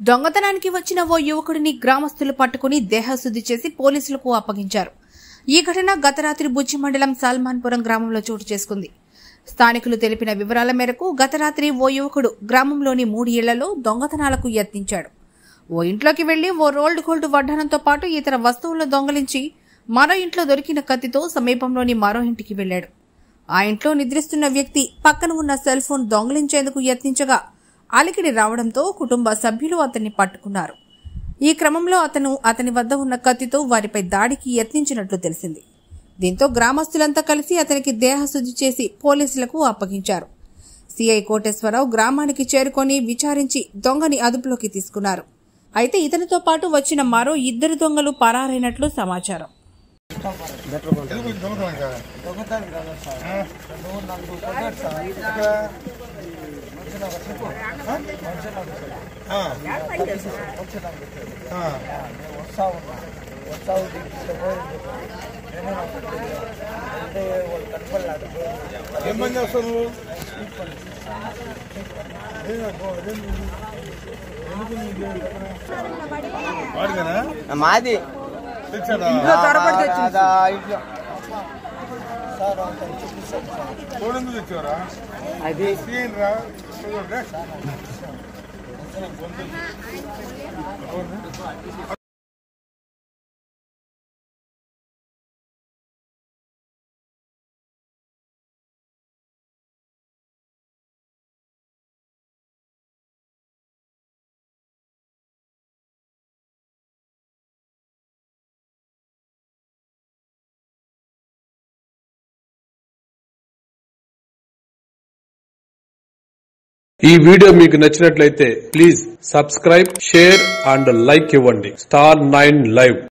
దొంగతనానికి వచ్చిన ఓ యువకుడిని గ్రామస్తులు పట్టుకుని దేహశుద్ధి చేసి పోలీసులకు అప్పగించారు ఈ ఘటన గత రాత్రి బుజ్జి మండలం సల్మాన్పురం గ్రామంలో చోటు చేసుకుంది స్థానికులు తెలిపిన వివరాల మేరకు గత రాత్రి ఓ యువకుడు గ్రామంలోని మూడు ఇళ్లలో దొంగతనాలకు యత్నించాడు ఓ ఇంట్లోకి వెళ్లి ఓ రోల్డ్ గోల్డ్ వడ్డానంతో పాటు ఇతర వస్తువులను దొంగలించి మరో ఇంట్లో దొరికిన కత్తితో సమీపంలోని మరో ఇంటికి వెళ్లాడు ఆ ఇంట్లో నిద్రిస్తున్న వ్యక్తి పక్కన ఉన్న సెల్ ఫోన్ దొంగలించేందుకు యత్నించగా అలికిడి రావడంతో కుటుంబ సభ్యులు అతన్ని పట్టుకున్నారు ఈ క్రమంలో అతను అతని వద్ద ఉన్న కత్తితో వారిపై దాడికి యత్నించినట్లు తెలిసింది దీంతో గ్రామస్తులంతా కలిసి అతనికి దేహశుద్ధి చేసి పోలీసులకు అప్పగించారు సిఐ కోటేశ్వరరావు గ్రామానికి చేరుకొని విచారించి దొంగని అదుపులోకి తీసుకున్నారు అయితే ఇతనితో పాటు వచ్చిన మరో ఇద్దరు దొంగలు పరారైనట్లు సమాచారం ఎందుకు దొంగతనం కాదా? దొంగతనం కాదు సార్ నువ్వు నన్ను కొట్టాడు సార్ ఎక్కడ? ఆ, ఆ. వస్తా ఉన్నా వస్తా ఉంటే తీసుకుపోయి నేను నాకు తెలియదు. అంటే వాళ్ళు కనపడలేదు ఏం పని చేస్తావు నువ్వు ఏం పో- ఏం ఇది? ఎందుకు నీకు వాడిగానా మాది తెచ్చాడా అదా ఇంట్లో సార్ అతను చూపిస్తాను సార్ చూడండి తెచ్చారా అది తీయండి రా చూడండి ఈ వీడియో మీకు నచ్చినట్లయితే please subscribe share and like ఇవ్వండి స్టార్ నైన్ లైవ్